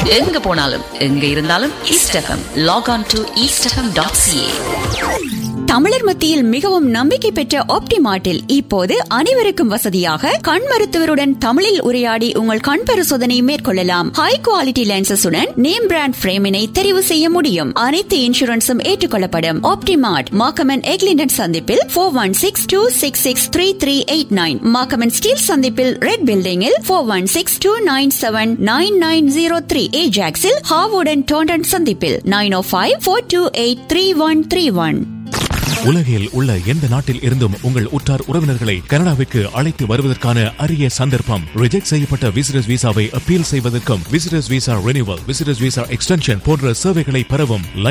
எங்க போனாலும் எங்க இருந்தாலும் East FM log on to East FM dot CA தமிழர் மத்தியில் மிகவும் நம்பிக்கை பெற்ற ஆப்டிமார்ட்டில் இப்போது அனைவருக்கும் வசதியாக கண் மருத்துவருடன் தமிழில் உரையாடி உங்கள் கண் பரிசோதனை மேற்கொள்ளலாம் ஹை குவாலிட்டி லென்சஸுடன் நேம் பிராண்ட் பிரேமினை தெரிவு செய்ய முடியும் அனைத்து இன்சூரன்ஸும் ஏற்றுக்கொள்ளப்படும் ஆப்டிமார்ட் மாக்கமன் எக்லிண்டன் சந்திப்பில் four one six two six six three three eight nine Markham Steeles சந்திப்பில் ரெட் பில்டிங்கில் four one six two nine seven nine nine zero three ஏஜாக்ஸில் ஹாவுடன் டோண்டன் சந்திப்பில் nine o five four two eight three one three one உலகில் உள்ள எந்த நாட்டில் இருந்தும் உங்கள் உற்றார் உறவினர்களை கனடாவிற்கு அழைத்து வருவதற்கான அரிய சந்தர்ப்பம் ரிஜெக்ட் செய்யப்பட்ட விசிட்டர்ஸ் விசாவை அப்பீல் செய்வதற்கும் visitors visa renewal visitors visa extension போன்ற சேவைகளை பெறவும்